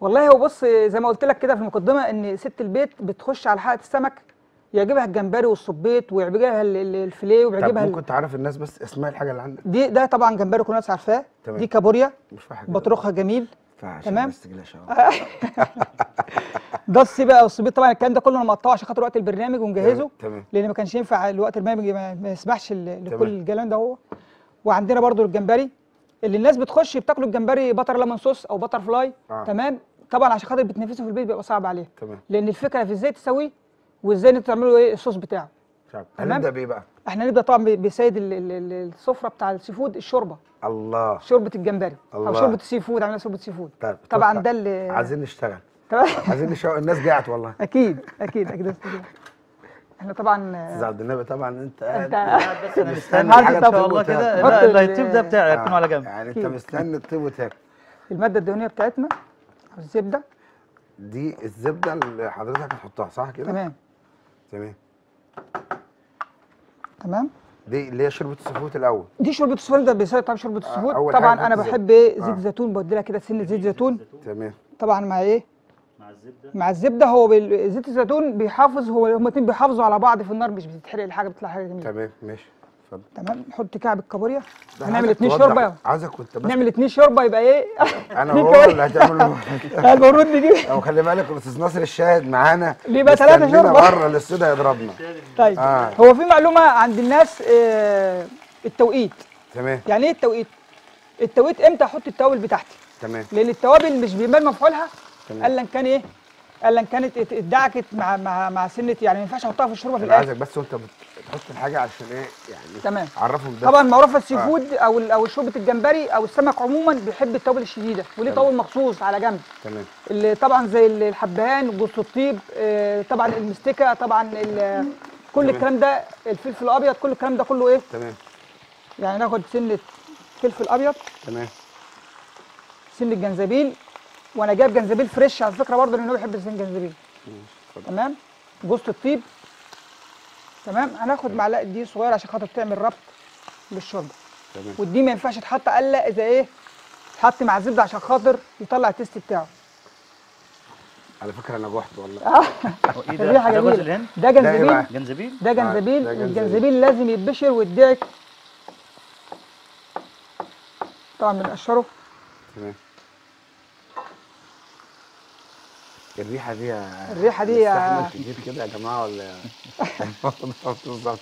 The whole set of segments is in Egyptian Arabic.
والله هو بص زي ما قلت لك كده في المقدمه ان ست البيت بتخش على حلقه السمك يعجبها الجمبري والصبيط ويعجبها ال- ال- الفيليه طب ويعجبها ال- ممكن تعرف الناس بس اسماء الحاجه اللي عندك دي ده طبعا جمبري كل الناس عارفاه تمام. دي كابوريا مش في حاجه بطرخها جميل تمام تمام. بس تجيلها شوية. ده السيبه والصبيط طبعا الكلام ده كله انا مقطعه عشان خاطر وقت البرنامج ونجهزه تمام لان ما كانش ينفع الوقت البرنامج ما ما يسمحش ل- لكل تمام. الكلام ده هو وعندنا برضو الجمبري اللي الناس بتخش بتاكلوا الجمبري بتر ليمون صوص او بتر فلاي آه. تمام طبعا عشان خاطر بتنفسه في البيت بيبقى صعب عليه تمام لان الفكره في ازاي تسويه وازاي انتوا تعملوا ايه الصوص بتاعه طب تمام. هنبدا بايه بقى احنا نبدا طبعا ب- بسيد ال- ال- ال- السفره بتاع السي فود الشوربه الله شوربه الجمبري او الله. شوربه السي فود عاملين شوربه سي فود طب طبعا توقع. ده اللي عايزين نشتغل تمام عايزين نشتغل الناس جاعت والله اكيد اكيد اكيد أستاذ جمال. احنا طبعا استاذ عبد النبي طبعا انت انت قاعد بس انا مستني مستني حاجة حاجه ان طب شاء الله وتاكل. كده حط لا ال- اللي هيطيب ده بتاعي هيكون على جنب يعني انت أكيد. مستني الطيب وتاكل الماده الدهنيه بتاعتنا أو الزبده دي الزبده اللي حضرتك هتحطها صح كده تمام تمام تمام دي اللي هي شوربه السفوت الاول دي شوربه السفود ده بيساوي طبعا شوربه آه، السفود أول طبعا حاجة انا نحط بحب ايه زبدة. زيت آه. زيتون بدي لها كده سنه زيت زيتون تمام طبعا مع ايه مع الزبده مع الزبده هو بال- زيت الزيتون بيحافظ هو هما الاثنين بيحافظوا على بعض في النار مش بتتحرق الحاجه بتطلع حاجه جميله تمام ماشي اتفضل تمام نحط كعب الكابوريا ده هنعمل عايزك اتنين توضح. شوربه عايزك كنت بس نعمل اتنين شوربه يبقى ايه انا دي هو كمان. اللي هتعمل المفروض نجيب او خلي بالك الاستاذ ناصر الشاهد معانا بيبقى ثلاثة مستنينا شوربة. بره الاستوديو هيضربنا طيب آه. هو في معلومه عند الناس آه التوقيت تمام يعني ايه التوقيت التوقيت امتى احط التوابل بتاعتي تمام لان التوابل مش بيبان مفعولها تمام. الا ان كان ايه الا ان كانت ات- اتدعكت مع مع مع سنه يعني ما ينفعش احطها في الشوربه في انا الاخر عايزك بس وانت بتحط الحاجه عشان ايه يعني تمام عرفهم ده طبعا معروفه السي آه. فود او ال- او شوربه الجمبري او السمك عموما بيحب التوابل الشديده وليه تمام. طاول مخصوص على جنب تمام اللي طبعا زي ال- الحبهان جوز الطيب آه، طبعا المستكه طبعا ال- كل تمام. الكلام ده الفلفل الابيض كل الكلام ده كله ايه تمام يعني ناخد سنه فلفل ابيض تمام سنه جنزبيل وانا جايب جنزبيل فريش على فكره برضه لان هو بيحب سن الجنزبيل اتفضل. تمام جوز الطيب تمام هناخد معلقه دي صغيره عشان خاطر تعمل ربط للشوربه تمام والدي ما ينفعش تتحط الا اذا ايه تحط مع الزبده عشان خاطر يطلع التيست بتاعه على فكره انا جحت والله هو ايه ده ريحه ده جوز جميله الهند ده لا يا جنزبيل بقى. جنزبيل ده جنزبيل ده جنزبيل. الجنزبيل لازم يتبشر ويدعك طبعا بنقشره تمام الريحه دي يا الريحة دي يا- نستحمل كتير كده يا جماعه ولا بالظبط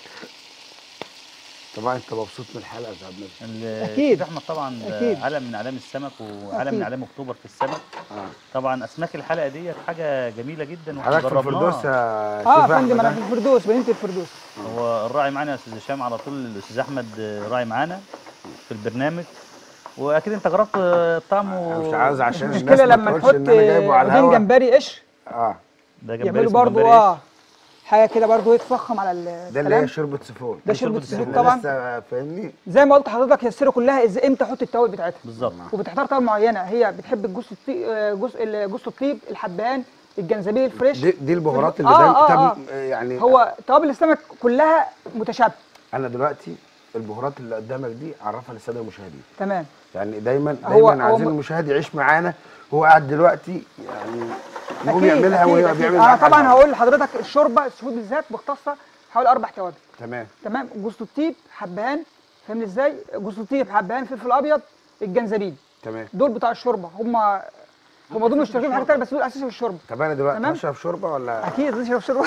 طبعا انت مبسوط من الحلقه يا استاذ عبد أكيد. الشيف احمد طبعا ده أكيد. علم من اعلام السمك وعلم أكيد. من اعلام اكتوبر في السمك آه. طبعا اسماك الحلقه ديت حاجه جميله جدا حضرتك في جربناها. الفردوس يا شيف اه يا أحمد، فندم انا ها؟ في الفردوس مدينه الفردوس هو الراعي معانا يا استاذ هشام على طول الاستاذ احمد راعي معانا في البرنامج واكيد انت جربت الطعم أنا و... مش عاوز عشان الناس المشكله ما لما تقولش نحط ان انا جايبه على عودين الهوا جمبري قشر اه ده جمبري يعملوا اسمه برضو جمبري اه حاجه كده برضو يتفخم على ال- ده اللي هي الكلام شوربه سفود ده دي شوربه شوربة السفود السفود. طبعا لسه فاهمني زي ما قلت لحضرتك هي السر كلها ازاي امتى احط التوابل بتاعتها بالظبط وبتختار توابل معينه هي بتحب الجوز الطيب جوز ال- جوز الطيب الحبهان الجنزبيل الفريش دي, دي البهارات اللي آه، دايما آه، طب آه. يعني هو توابل السمك كلها متشابهه انا دلوقتي البهارات اللي قدامك دي عرفها للساده المشاهدين تمام يعني دايما هو- دايما هو عايزين م- المشاهد يعيش معانا هو قاعد دلوقتي يعني يقوم اكيد يعملها أكيد وهو أكيد. بيعمل انا معاك طبعا حاجة. هقول لحضرتك الشوربه السفود بالذات مختصه حوالي اربع توابل تمام تمام جوز الطيب حبهان فاهمني ازاي جوز الطيب حبهان فلفل ابيض الجنزبيل تمام دول بتاع الشوربه هم هم دول مشتركين في حاجه تانيه بس دول اساسي في الشوربه طب انا دلوقتي تمام. اشرب شوربه ولا اكيد دي شوربه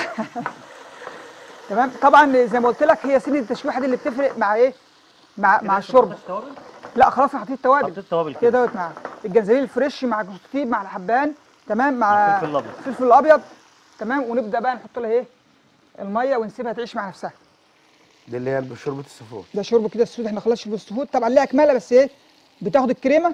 تمام طبعا زي ما قلت لك هي سن التشويحه دي اللي بتفرق مع ايه مع مع الشوربه لا خلاص انا حطيت توابل حطيت توابل كده كده دوت مع الجنزبيل الفريش مع جوز الطيب مع الحبهان تمام مع مع الفلفل الأبيض. الفلفل الابيض تمام ونبدا بقى نحط لها ايه الميه ونسيبها تعيش مع نفسها دي اللي هي شوربه السفود ده شرب كده السود احنا خلاص شرب السود طبعا ليها كماله بس ايه بتاخد الكريمه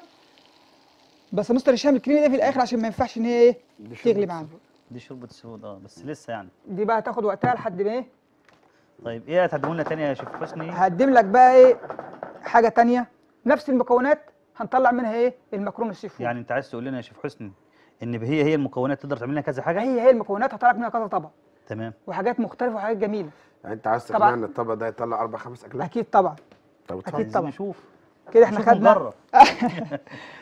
بس يا مستر هشام الكريمه دي في الاخر عشان ما ينفعش ان هي ايه دي شوربة تغلي معانا السفود. دي شوربه سفود اه بس لسه يعني دي بقى هتاخد وقتها لحد ما ايه طيب ايه هتقدموا لنا تاني يا شيف حسني هقدم لك بقى ايه حاجه تانية نفس المكونات هنطلع منها ايه المكرونه السي فود يعني انت عايز تقول لنا يا شيف حسني ان هي هي المكونات تقدر تعمل لنا كذا حاجه هي هي المكونات هطلع لك منها كذا طبق تمام وحاجات مختلفه وحاجات جميله يعني انت عايز طبعا. تقنعني ان الطبق ده يطلع اربع خمس اكلات اكيد طبعا طب اتفضل. اكيد عايزين طبعا نشوف كده احنا نشوف خدنا ونجرب.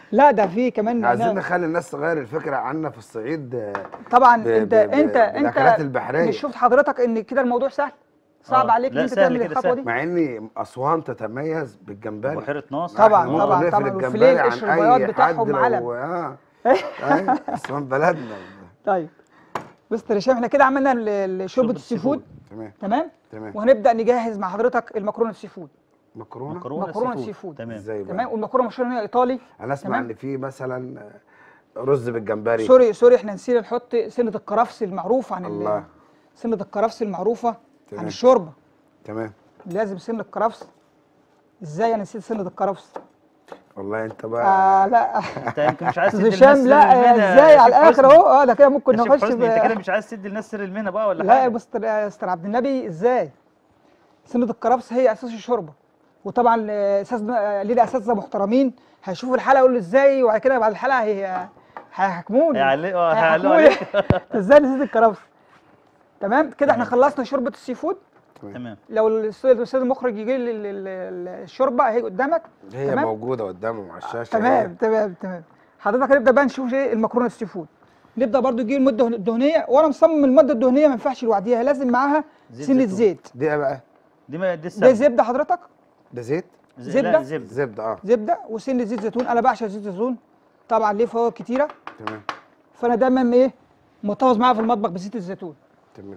لا ده في كمان عايزين نعم. نخلي الناس تغير الفكره عنا في الصعيد آه، طبعا ب- انت ب- ب- انت بالأكلات انت البحرية. مش شفت حضرتك ان كده الموضوع سهل صعب آه. عليك ان لا، انت سهل تعمل كده، الخطوه سهل. دي مع ان اسوان تتميز بالجمبري بحيره ناصر طبعاً، إحنا ممكن طبعاً، نقفل طبعاً. الجمبري والفيليه عن القشربيات اي بتاعهم حد لو علم. اه أيوة، اسوان بلدنا طيب مستر هشام احنا كده عملنا ال- ال- شوربه شوربة السي فود تمام تمام تمام وهنبدا نجهز مع حضرتك المكرونه السي فود مكرونه مكرونه, مكرونة سي سي فود فود. تمام ازاي تمام بقى والمكرونه مشهوره ان هي ايطالي انا اسمع تمام. ان في مثلا آه، رز بالجمبري سوري سوري احنا نسينا نحط سنه الكرفس المعروفه عن ال- الله. سنه الكرفس المعروفه عن تمام. الشوربه تمام لازم سن الكرفس ازاي انا نسيت سنه الكرفس والله انت بقى آه لا انت يمكن مش عايز استاذ تدي الناس هشام سر لا المهنة ازاي يا على شيخ الاخر حسني. اهو اه ده كده ممكن يا شيخ نخش حسني انت كده ب- مش عايز تدي الناس سر المهنه بقى ولا لا يا حاجه مستر يا مستر عبد النبي ازاي سنه الكرفس هي اساس الشوربه وطبعا آه، اساس لينا اساتذه محترمين هيشوفوا الحلقه يقولوا ازاي وبعد كده بعد الحلقه هي هيحكموني هيعلقوا هيعلقوا هيحكموني. عليك ازاي نسيت الكرفس تمام كده احنا خلصنا شوربه السي فود تمام لو الاستاذ الأستاذ المخرج يجي لي ال- ال- ال- الشوربه هي قدامك هي تمام؟ موجوده قدامهم على الشاشه تمام تمام تمام حضرتك هنبدا بقى نشوف ايه المكرونه السي فود نبدا برضو نجيب المده الدهنيه وانا مصمم الماده الدهنيه ما ينفعش لوحديها لازم معاها زيت سنه زيتون. زيت دي ايه بقى دي ما دي ده السبب زبده حضرتك ده زيت ز- زبدة؟ لا زبده زبده اه زبده وسنه زيت زيتون انا بعشق زيت زيتون طبعا ليه فوائد كتيره تمام فانا دايما ايه محتفظ معاها في المطبخ بزيت الزيتون تمام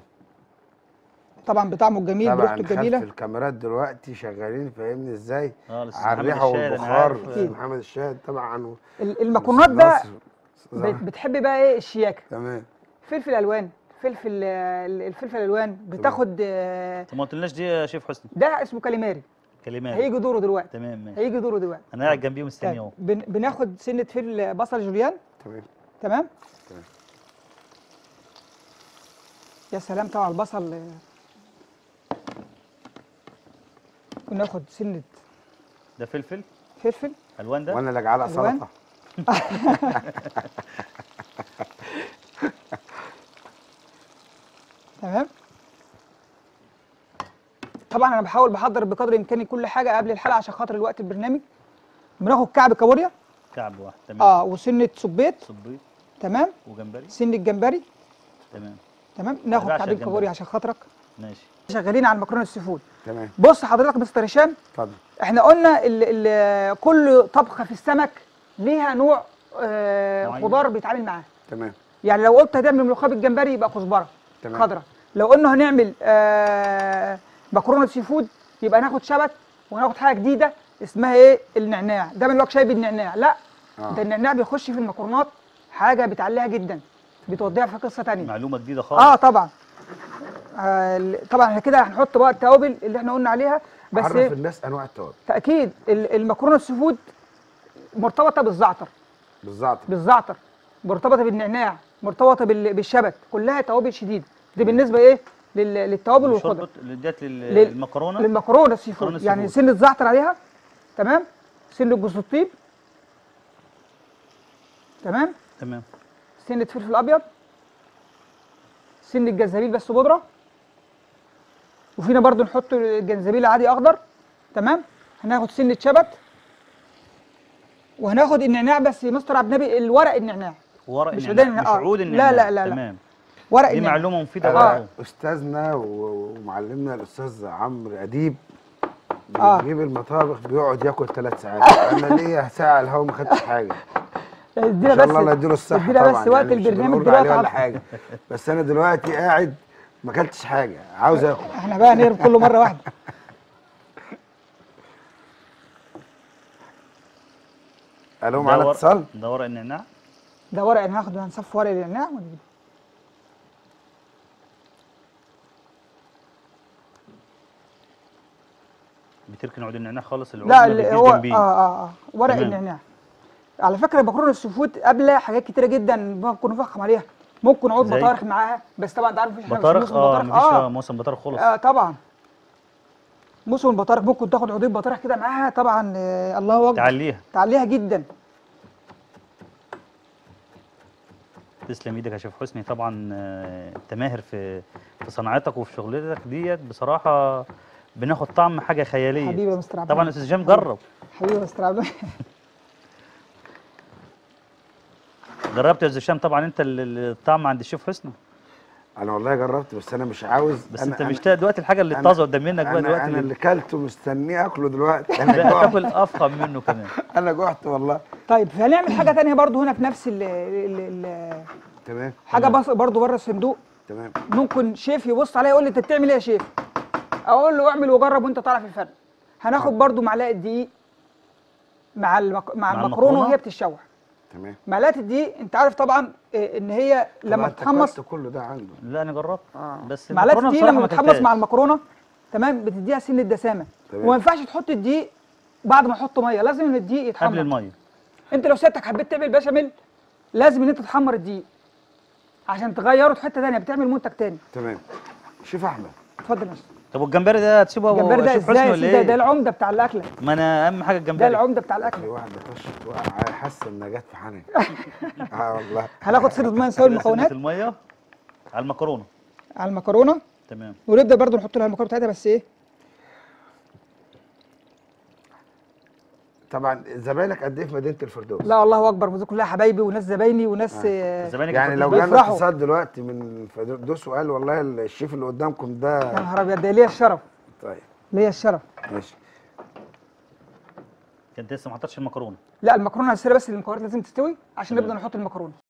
طبعا بطعمه الجميل طبعا بريحته خلف الجميله الكاميرات دلوقتي شغالين فاهمني ازاي اه الأستاذ على محمد الريحه الشاهد، أنا والبخار عارف. أستاذ محمد الشاهد طبعا ال- المكرونات بقى نصر. بت- بتحب بقى ايه الشياكه تمام فلفل الوان فلفل آه، الفلفل الالوان بتاخد آه، انت ما قلتلناش دي يا شيف حسني ده اسمه كاليماري كلمات هيجي دوره دلوقتي تمام ماشي هيجي دوره دلوقتي انا قاعد جنبيه مستني طيب اهو بن- بناخد سنه فلفل بصل جوليان تمام تمام تمام. يا سلام طبعا البصل آه، وناخد سنه ده فلفل فلفل الوان ده وانا اللي اجعلها ألوان. سلطه تمام طبعا انا بحاول بحضر بقدر امكاني كل حاجه قبل الحلقه عشان خاطر الوقت البرنامج بناخد كعب كابوريا كعب واحد تمام اه وسنه سبيت صبيط تمام وجمبري سنه جمبري تمام تمام ناخد بعشق كعبين الجمبري. كابوريا عشان خاطرك ماشي شغالين على المكرونه السي فود تمام بص حضرتك مستر هشام اتفضل احنا قلنا ال ال كل طبخه في السمك ليها نوع آه معين. خضار بيتعامل معاه تمام يعني لو قلت هتعمل ملوخيه بالجمبري يبقى كزبره تمام. خضراء لو قلنا هنعمل آه مكرونه سي فود يبقى ناخد شبت وناخد حاجه جديده اسمها ايه النعناع ده من شاي بالنعناع لا آه. ده النعناع بيخش في المكرونات حاجه بتعليها جدا بتوديها في قصه تانية معلومه جديده خالص اه طبعا آه ال- طبعا احنا كده هنحط بقى التوابل اللي احنا قلنا عليها بس عرف إيه؟ الناس انواع التوابل تاكيد ال- المكرونه السي فود مرتبطه بالزعتر بالظبط بالزعتر مرتبطه بالنعناع مرتبطه بال- بالشبت كلها توابل شديده دي بالنسبه ايه لل- للتوابل والخضر شوربه اللي ادت لل- للمكرونه للمكرونه السي مكرونة فود السي يعني فود. سنه زعتر عليها تمام سنه جوز الطيب تمام تمام سنه فلفل ابيض سنه جنزبيل بس بودره وفينا برضو نحط الجنزبيل عادي اخضر تمام هناخد سنه شبت وهناخد النعناع بس يا مستر عبد النبي الورق النعناع ورق مش النعناع عودين- مش آه. عود لا، النعناع لا، لا، لا. تمام ورق دي النعناع معلومه مفيده أنا برضه استاذنا و- ومعلمنا الاستاذ عمرو اديب آه. بيجيب المطابخ بيقعد ياكل ثلاث ساعات انا ليا ساعه الهوا ما خدتش حاجه ادينا ان شاء بس الله الله يديله الصحه ادينا طبعا بس وقت يعني مش البرنامج بنقول دلوقتي عليه ولا على- حاجه بس انا دلوقتي قاعد ما اكلتش حاجه عاوز اكل احنا بقى نهرب كل مره واحده الو ده معانا ورق- اتصال ده ورق النعناع ده ورق هناخد هنصف ورق النعناع ونجيب بتركن عود النعناع خالص العود لا ما اللي بيجيش هو اه جنبيه اه اه ورق تمام. النعناع على فكره المكرونه السفود قبل حاجات كتيره جدا ممكن نفخم عليها ممكن عود زي؟ بطارخ معاها بس طبعا انت عارف مفيش احنا مش بطارخ موسم اه بطارخ مفيش اه, موسم بطارخ خالص آه طبعا موسم البطارخ ممكن تاخد عودين بطارخ كده معاها طبعا آه الله اكبر تعليها تعليها جدا تسلم ايدك يا شيف حسني طبعا آه، انت ماهر في في صناعتك وفي شغلتك ديت بصراحه بناخد طعم حاجه خياليه حبيبي يا مستر عبد طبعا الحميد. الاستاذ هشام جرب حبيبي يا مستر عبد الحميد. جربت يا استاذ هشام طبعا انت ال- ال- الطعم عند الشيف حسني انا والله جربت بس انا مش عاوز بس أنا انت أنا مشتاق دلوقتي الحاجه اللي أنا- طازه قدام منك بقى انا دلوقتي انا اللي- اللي كلته مستنيه اكله دلوقتي انا لا جوعت تاكل افخم منه كمان انا جوعت والله طيب هنعمل حاجه تانية برضو هنا في نفس ال ال ال تمام حاجه بس برضو بره الصندوق تمام ممكن شيف يبص عليا يقول لي انت بتعمل ايه يا شيف اقول له اعمل وجرب وانت تعرف الفرق هناخد برضو معلقه دقيق مع المك... مع, مع المكرونه المكرونة؟ وهي بتتشوح تمام معلقه الدقيق انت عارف طبعا إيه، ان هي لما طبعاً أنت تتحمص كلت كل ده عنده لا انا جربت آه. بس معلقه المكرونة الدقيق بصراحة لما ما بتتحمص أكلتهاش. مع المكرونه تمام بتديها سن الدسامه تمام. وما ينفعش تحط الدقيق بعد ما احط ميه لازم ان الدقيق قبل يتحمر الميه انت لو سيادتك حبيت تعمل بشاميل لازم ان انت تحمر الدقيق عشان تغيره في حته ثانيه بتعمل منتج تاني تمام شيف احمد اتفضل يا استاذ طب والجمبري ده هتسيبه أبو الجمبري ده شيف ازاي حسني يا ولا سيدي ده, ايه؟ ده العمده بتاع الاكله ما انا اهم حاجه ده الجمبري العمده بتاع في الاكله واحده طشت وقع حاسه انها جت في حنك اه والله هناخد سنه ميه نسوي كده المكونات سنة الميه على المكرونه على المكرونه تمام ونبدا برضو نحط لها المكرونه بتاعتها بس ايه طبعا زمايلك قد ايه في مدينه الفردوس لا الله اكبر ودي كلها حبايبي وناس زبايني وناس آه. زمانك يعني لو بيفرحوا. جالنا اتصال دلوقتي من فردوس وقال والله الشيف اللي قدامكم يا ده نهار ابيض ده ليا الشرف طيب ليا الشرف ماشي كنت لسه ما حطيتش المكرونه لا المكرونه السيره بس المكونات لازم تستوي عشان تمام. نبدا نحط المكرونه